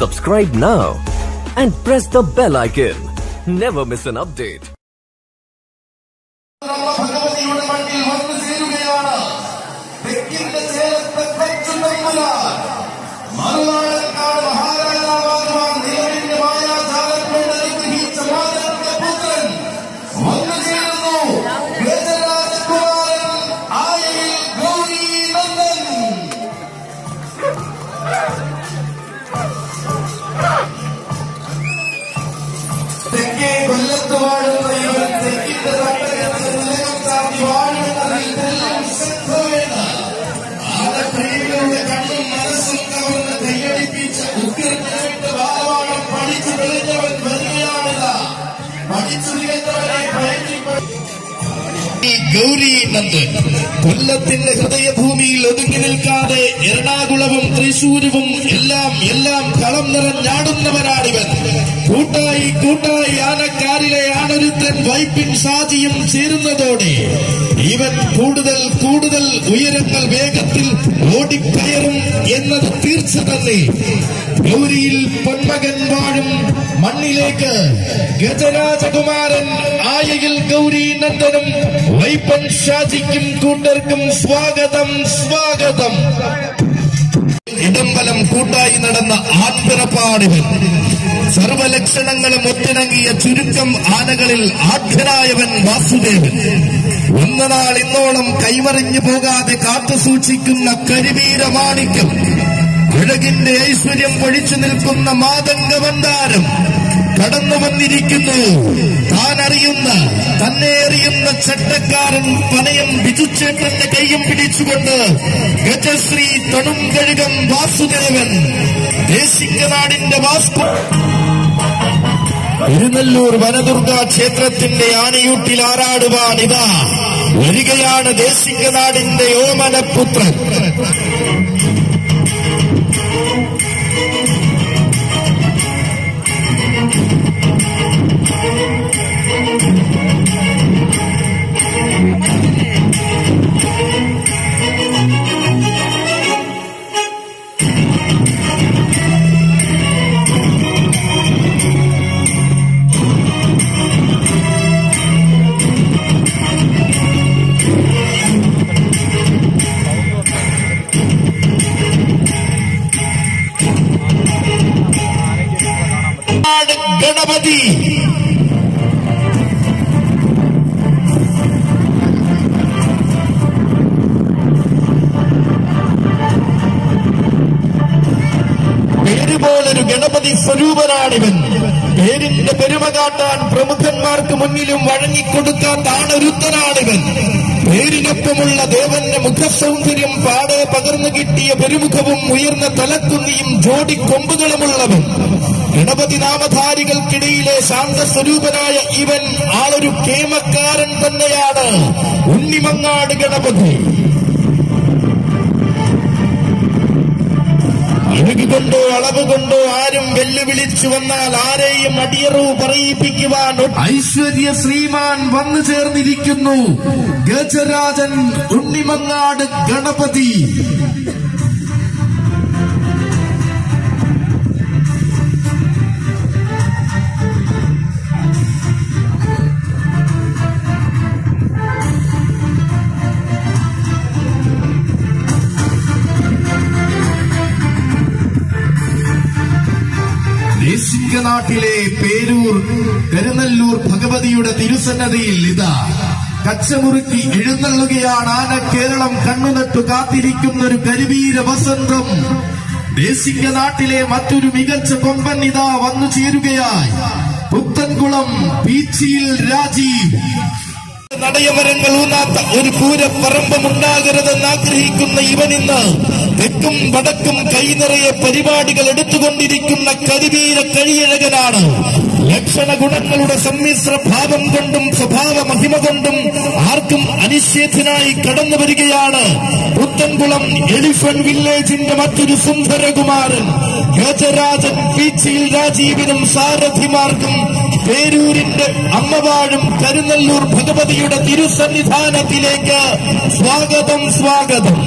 Subscribe now and press the bell icon. Never miss an update. ഭഗവതിയുടെ മണ്ണിൽ വന്നു ചേരുകയാണ് തെക്കിന്റെ ചേരത്തെ കൊച്ചുതമ്പുരാൻ മറുനാടൻകാട് മഹാരാജാവാകുവാൻ നിലവിന്റെ മായാജാലത്തോട് അനുഗ്രഹിച്ച മാതരുടെ പുത്രൻ വന്നു ചേരുന്നു ഗജരാജകുമാരൻ ആയയിൽ ഗൗരി നന്ദൻ തെക്കേ കൊല്ലത്ത് വാഴുന്ന ഇവർ തെക്കിന്റെ തട്ടകത്തിൽ നിലകം ചാർത്തി വാഴുന്നതിൽ തെല്ലും ശ്രദ്ധ വേണ്ട ആലപ്രിയകളുടെ കണ്ണും മനസ്സും കവർന്ന് കൈയടിപ്പിച്ച ഉഗ്രനായിട്ട് ബാലവാടം പഠിച്ചു തെളിഞ്ഞവൻ വരികയാണിതാ പഠിച്ചു തികഞ്ഞവനെ പയറ്റിപ്പ ഈ ഗൗരി നന്ദൻ കൊല്ലത്തിന്റെ ഹൃദയഭൂമിയിൽ ഒതുങ്ങി നിൽക്കാതെ എറണാകുളവും തൃശൂരും എല്ലാം എല്ലാം കളം നിറഞ്ഞാടുന്നവരാണിവൻ കൂട്ടായി കൂട്ടായി ആനക്കാരിലെ ആണൊരുത്തൻ വൈപ്പിൻ ഷാജിയും ചേരുന്നതോടെ ഇവൻ കൂടുതൽ കൂടുതൽ ഉയരങ്ങൾ വേഗത്തിൽ ഓടിക്കയറും എന്നത് തീർച്ച തന്നെ ഗൗരിയിൽ പൊന്മകൻ വാഴും മണ്ണിലേക്ക് ഗജരാജകുമാരൻ ആയയിൽ ഗൗരി നന്ദനും വൈപ്പൻ ഷാജിക്കും കൂട്ടർക്കും സ്വാഗതം സ്വാഗതം ഇടംബലം കൂട്ടായി നടന്ന ആത്മരപ്പാടിവൻ സർവലക്ഷണങ്ങളും ഒത്തിണങ്ങിയ ചുരുക്കം ആനകളിൽ ആദ്യനായവൻ വാസുദേവൻ ഒന്നനാൾ ഇന്നോളം കൈമറിഞ്ഞു പോകാതെ കാത്തു സൂക്ഷിക്കുന്ന കരിവീര മാണിക്യം അഴകിന്റെ ഐശ്വര്യം പൊഴിച്ചു നിൽക്കുന്ന മാതംഗമന്ദാരം കടന്നു വന്നിരിക്കുന്നു താൻ അറിയുന്ന തന്നെ അറിയുന്ന ചട്ടക്കാരൻ പനയം ബിജുച്ചേട്ടന്റെ കൈയും പിടിച്ചുകൊണ്ട് ഗജശ്രീ തണുംകഴുകം വാസുദേവൻ ദേശിക്കനാടിന്റെ വാസ്തു തിരുനെല്ലൂർ വനദുർഗ ക്ഷേത്രത്തിന്റെ ആനയൂട്ടിൽ ആറാടുവാൻ ഇതാ വരികയാണ് ദേശിക്കനാടിന്റെ ഓമനപുത്രൻ നാട് ഗണപതി പേരുപോലൊരു ഗണപതി സ്വരൂപനാണിവൻ പേരിന്റെ പെരുമ കാട്ടാൻ പ്രമുഖന്മാർക്ക് മുന്നിലും വഴങ്ങിക്കൊടുക്കാൻ താണൊരുത്തനാണിവൻ പേരിനൊപ്പമുള്ള ദേവന്റെ മുഖസൗന്ദര്യം പാടെ പകർന്നു കിട്ടിയ പെരുമുഖവും ഉയർന്ന തലക്കുന്നിയും ജോഡി കൊമ്പുകളുമുള്ളവൻ ഗണപതി നാമധാരികൾക്കിടയിലെ ശാന്തസ്വരൂപനായ ഇവൻ ആളൊരു കേമക്കാരൻ തന്നെയാണ് ഉണ്ണിമങ്ങാട് ഗണപതി അഴക് കൊണ്ടോ അളവ് കൊണ്ടോ ആരും വെല്ലുവിളിച്ചു വന്നാൽ ആരെയും അടിയറവ് പറയിപ്പിക്കുവാൻ ഐശ്വര്യ ശ്രീമാൻ വന്നു ചേർന്നിരിക്കുന്നു ഗജരാജൻ ഉണ്ണിമങ്ങാട് ഗണപതി ദേശിംഗനാട്ടിലെ പേരൂർ കരുനല്ലൂർ ഭഗവതിയുടെ തിരുസന്നതിയിൽ ഇതാ കച്ചമുറുക്കി എഴുന്നള്ളുകയാണ് ആന കേരളം കണ്ണുനട്ടു കാത്തിരിക്കുന്ന ഒരു കരിവീര വസന്തം ദേശിംഗനാട്ടിലെ മറ്റൊരു മികച്ച കൊമ്പൻ ഇതാ വന്നു ചേരുകയായി പുത്തൻകുളം ബീച്ചിൽ രാജീവ് നടയമരങ്ങൾ ഊന്നാത്ത ഒരു പൂരപ്പറമ്പം ഉണ്ടാകരുതെന്ന് ആഗ്രഹിക്കുന്ന ഇവനിന്ന് തെക്കും വടക്കും കൈനിറയെ പരിപാടികൾ എടുത്തുകൊണ്ടിരിക്കുന്ന കരിവീര കഴിയഴകനാണ് ലക്ഷണ ഗുണങ്ങളുടെ സമ്മിശ്ര ഭാവം കൊണ്ടും സ്വഭാവ മഹിമ കൊണ്ടും ആർക്കും അനിശ്ചേദ്യനായി കടന്നു വരികയാണ് പുത്തൻകുളം എലിഫന്റ് വില്ലേജിന്റെ മറ്റൊരു സുന്ദരകുമാരൻ ഗജരാജൻ പീച്ചിൽ രാജീവിനും സാരഥിമാർക്കും പേരൂരിന്റെ അമ്മവാഴും കരുനല്ലൂർ ഭഗവതിയുടെ തിരുസന്നിധാനത്തിലേക്ക് സ്വാഗതം സ്വാഗതം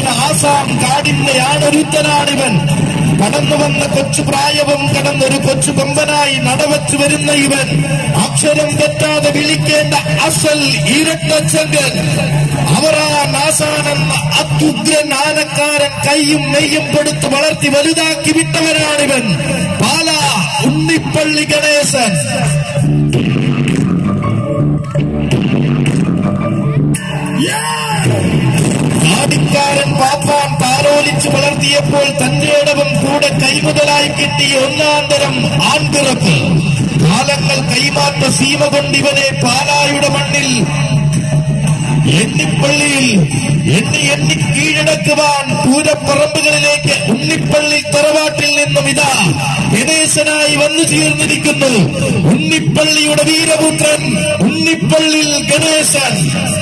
ആസാം കാടിന്റെ ആണൊരുത്തനാണിവൻ കടന്നു വന്ന കൊച്ചു പ്രായവും കടന്നൊരു കൊച്ചു കൊമ്പനായി നടവച്ചു വരുന്ന ഇവൻ അക്ഷരം തെറ്റാതെ വിളിക്കേണ്ട അസൽ ഇരട്ടച്ചങ്കൻ അവറാൻ ആസാനെന്ന അത്യുഗ്രൻ ആനക്കാരൻ കൈയും നെയ്യും കൊടുത്ത് വളർത്തി വലുതാക്കി വിട്ടവനാണിവൻ പാല ഉണ്ണിപ്പള്ളി ഗണേശൻ ആടിക്കാരൻ പാപ്പാൻ താരോലിച്ച് വളർത്തിയപ്പോൾ തന്റെയിടവും കൂടെ കൈമുതലായി കിട്ടിയ ഒന്നാം തരം ആൺപിറപ്പ് കാലങ്ങൾ കൈമാറ്റ സീമ കൊണ്ടിവനെ പാലായുടെ മണ്ണിൽ എണ്ണിപ്പള്ളിയിൽ എണ്ണി എണ്ണി കീഴടക്കുവാൻ പൂരപ്പറമ്പുകളിലേക്ക് ഉണ്ണിപ്പള്ളി തറവാട്ടിൽ നിന്നും ഇതാ ഗണേശനായി വന്നു ചേർന്നിരിക്കുന്നു ഉണ്ണിപ്പള്ളിയുടെ വീരപുത്രൻ ഉണ്ണിപ്പള്ളിൽ ഗണേശൻ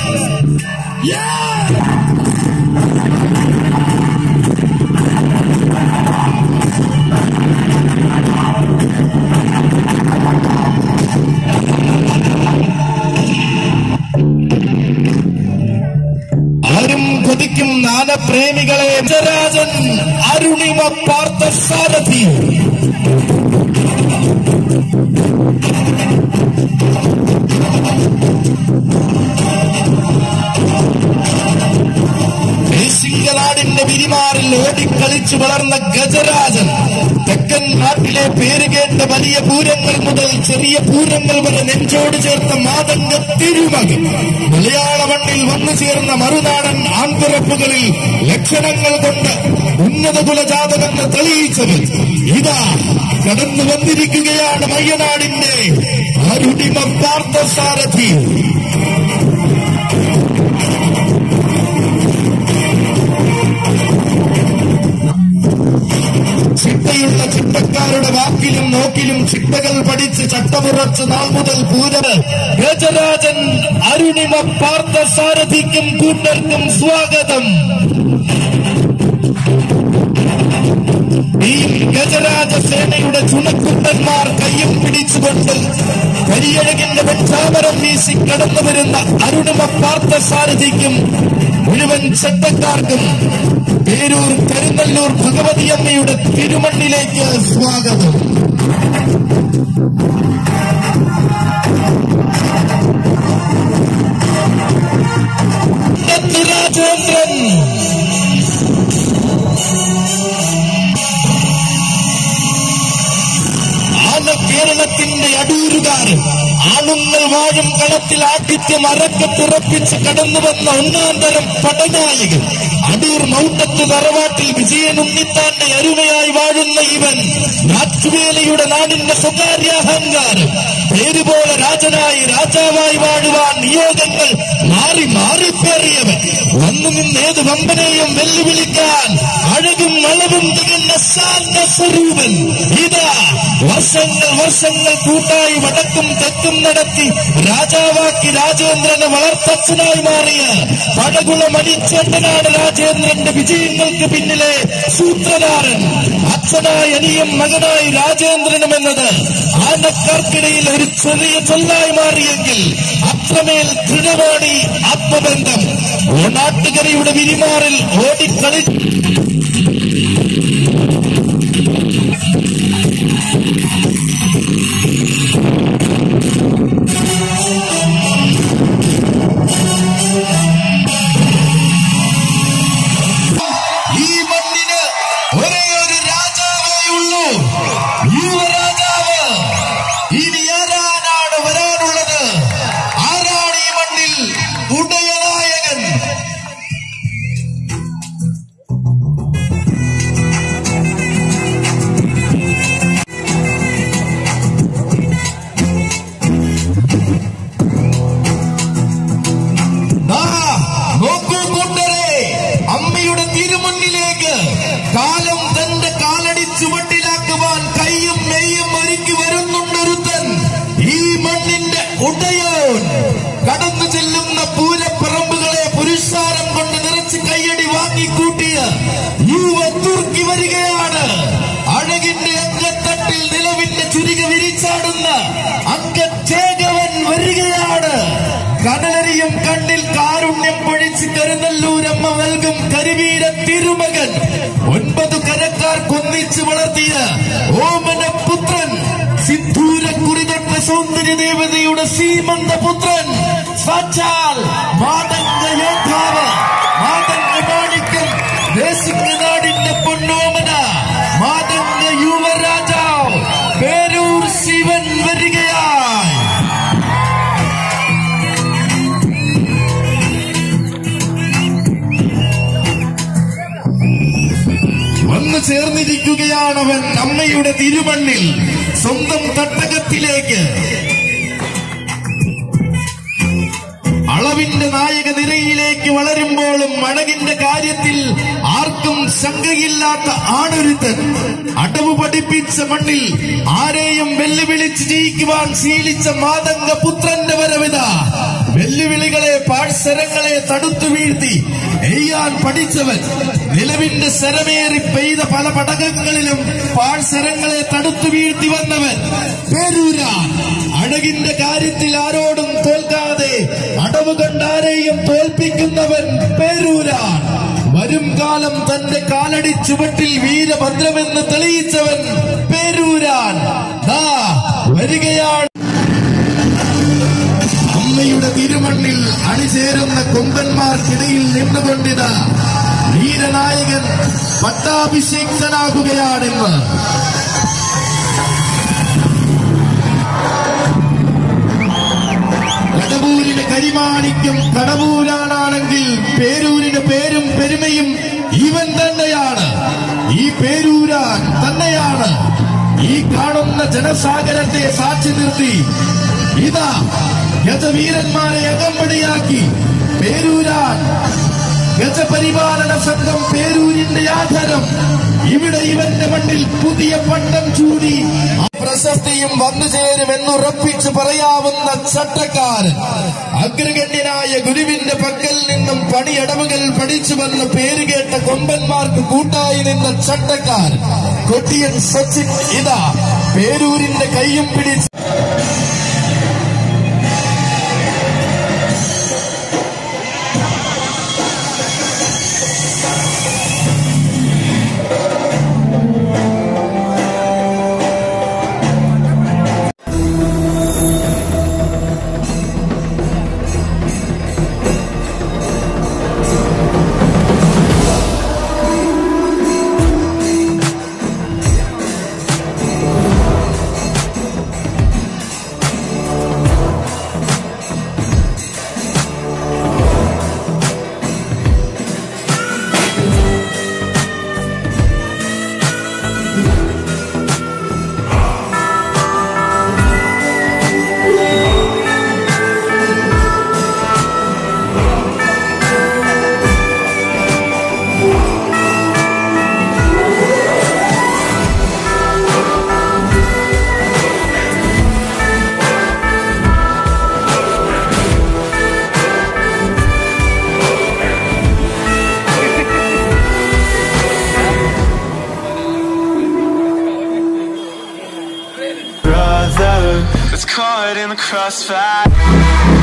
ആരും കൊതിക്കും നാനപ്രേമികളെ രാജൻ അരുണിമ പാർത്ഥ സാരഥി ദേശിംഗനാടിന്റെ വിരിമാറിൽ ഓടിക്കളിച്ചു വളർന്ന ഗജരാജൻ തെക്കൻ നാട്ടിലെ പേരുകേട്ട വലിയ പൂരങ്ങൾ മുതൽ ചെറിയ പൂരങ്ങൾ വരെ നെഞ്ചോട് ചേർത്ത മാതംഗ തിരുമകൻ മലയാള മണ്ണിൽ വന്നു ചേർന്ന മറുനാടൻ ആൺപിറപ്പുകളിൽ ലക്ഷണങ്ങൾ കൊണ്ട് ഉന്നത കുലജാതകെന്ന് തെളിയിച്ചത് ഇതാ കടന്നു വന്നിരിക്കുകയാണ് മയ്യനാടിന്റെ അരുണിമ പാർത്ഥസാരഥി ചിട്ടയുള്ള ചിട്ടക്കാരുടെ വാക്കിലും നോക്കിലും ചിട്ടകൾ പഠിച്ച് ചട്ടമുറച്ച് നാൾ മുതൽ പൂരവ് ഗജരാജൻ അരുണിമ പാർത്ഥസാരഥിക്കും കൂട്ടർക്കും സ്വാഗതം ഈ ഗജരാജ സേനയുടെ ചുണക്കുട്ടന്മാർ കയ്യും പിടിച്ചുകൊണ്ട് കരിയഴകിന്റെ വെഞ്ചാമരം വീശി കടന്നു വരുന്ന അരുണിമ പാർത്ഥസാരഥിക്കും മുഴുവൻ ചട്ടക്കാർക്കും പേരൂർ കരുന്നല്ലൂർ ഭഗവതിയമ്മയുടെ തിരുമണ്ണിലേക്ക് സ്വാഗതം രാജേന്ദ്രൻ ആന കേരളത്തിന്റെ അടൂരുകാരൻ ആണുങ്ങൾ വാഴും കളത്തിൽ ആഠിത്യം അരക്കത്തുറപ്പിച്ച് കടന്നു വന്ന ഒന്നാം തരം പടനായകൻ അടൂർ മൗണ്ടത്ത് തറവാട്ടിൽ വിജയൻ ഉണ്ണിത്താന്റെ അരുമയായി വാഴുന്ന ഇവൻ നാച്ചുവേലയുടെ നാടിന്റെ സ്വകാര്യ അഹങ്കാരം പേരുപോലെ രാജനായി രാജാവായി വാഴുവാൻ നിയോഗങ്ങൾ മാറി മാറിപ്പേറിയവൻ വന്നു നിന്നേത് വമ്പനെയും വെല്ലുവിളിക്കാൻ അഴകും അളവും തികഞ്ഞ ശാന്ത സ്വരൂപൻ ഇതാ വർഷങ്ങൾ വർഷങ്ങൾ കൂട്ടായി വടക്കും തെക്കും നടത്തി രാജാവാക്കി രാജേന്ദ്രനെ വളർത്തച്ഛനായി മാറിയ പടകുള മണിച്ചേട്ടനാണ് രാജേന്ദ്രന്റെ വിജയങ്ങൾക്ക് പിന്നിലെ സൂത്രധാരൻ അച്ഛനായി അനിയും മകനായി രാജേന്ദ്രനും എന്നത് ആനക്കാർക്കിടയിൽ ഒരു ചെറിയ ചൊല്ലായി മാറിയെങ്കിൽ അത്രമേൽ ദൃഢമാണ് ഈ ആത്മബന്ധം ഓണാട്ടുകരയുടെ വിരിമാറിൽ ഓടിക്കളി ഈ മണ്ണിന് ഒരേ ഒരു രാജാവേ ഉള്ളൂ യുവരാജാവ് ഇനി ആരാനാണ് വരാനുള്ളത് ആരാണ് ഈ മണ്ണിൽ ഉടയനായകൻ തിരുമകൻ ഒൻപത് കരക്കാർക്ക് ഒന്നിച്ച് വളർത്തിയ ഓമന പുത്രൻ സിദ്ധൂര കുറിതൊട്ട സൗന്ദര്യ ദേവതയുടെ സീമന്ത പുത്രൻ സാക്ഷാൽ മാതംഗ യോദ്ധാവ് മാതംഗ മാണിക്യം ദേശിംഗ നാടിന്റെ പൊന്നോമന മാതംഗ യുവരാജാവ് പേരൂർ ശിവൻ വരികയായി വന്നു ചേർന്നിരിക്കുകയാണവൻ അമ്മയുടെ തിരുമണ്ണിൽ സ്വന്തം തട്ടകത്തിലേക്ക് അളവിന്റെ നായക നിരയിലേക്ക് വളരുമ്പോഴും മണകിന്റെ കാര്യത്തിൽ ആർക്കും ശങ്കയില്ലാത്ത ആണൊരുത്തൻ അടവ് പഠിപ്പിച്ച മണ്ണിൽ ആരെയും വെല്ലുവിളിച്ച് ജയിക്കുവാൻ ശീലിച്ച മാതംഗ പുത്രന്റെ വരവിത വെല്ലുവിളികളെ പാഴ്സരങ്ങളെ തടുത്തു വീഴ്ത്തി എയ്യാൻ പഠിച്ചവൻ നിലവിന്റെ ശരമേറി പെയ്ത പല പടകങ്ങളിലും പാഴ്സരങ്ങളെ തടുത്തു വീഴ്ത്തി വന്നവൻ പേരൂരാൻ അഴകിന്റെ കാര്യത്തിൽ ആരോടും തോൽക്കാതെ അടവ് കണ്ടാരെയും തോൽപ്പിക്കുന്നവൻ പേരൂരാൻ വരും കാലം തന്റെ കാലടി ചുവട്ടിൽ വീരഭദ്രമെന്ന് തെളിയിച്ചവൻ പേരൂരാൻ ദാ വരികയാണ് അമ്മയുടെ തിരുമണ്ണിൽ അണിചേരുന്ന കൊമ്പന്മാർക്കിടയിൽ നിന്നുകൊണ്ടിത് വീരനായകൻ പട്ടാഭിഷേക്തനാകുകയാണെന്ന് കടവൂരിന് കരിമാണിക്കും കടവൂരാനാണെങ്കിൽ പേരൂരിന് പേരും പെരുമയും ഇവൻ തന്നെയാണ് ഈ പേരൂരാൻ തന്നെയാണ് ഈ കാണുന്ന ജനസാഗരത്തെ സാക്ഷി നിർത്തി ഇതാ ഗജവീരന്മാരെ അകമ്പടിയാക്കി പേരൂരാൻ ഗജപരിപാലന സംഘം പേരൂരിന്റെ ആധാരം ഇവിടെ ഇവന്റെ മണ്ണിൽ പുതിയ പട്ടം ചൂടി ആ പ്രശസ്തിയും വന്നു ചേരുമെന്നുറപ്പിച്ചു പറയാവുന്ന ചട്ടക്കാരൻ അഗ്രഗണ്യനായ ഗുരുവിന്റെ പക്കൽ നിന്നും പണിയടവുകൾ പഠിച്ചു വന്ന പേരുകേട്ട കൊമ്പന്മാർക്ക് കൂട്ടായി നിന്ന ചട്ടക്കാരൻ കൊട്ടിയൻ സച്ചിൻ ഇതാ പേരൂരിന്റെ കൈയും പിടിച്ച് brother was caught in the crossfire.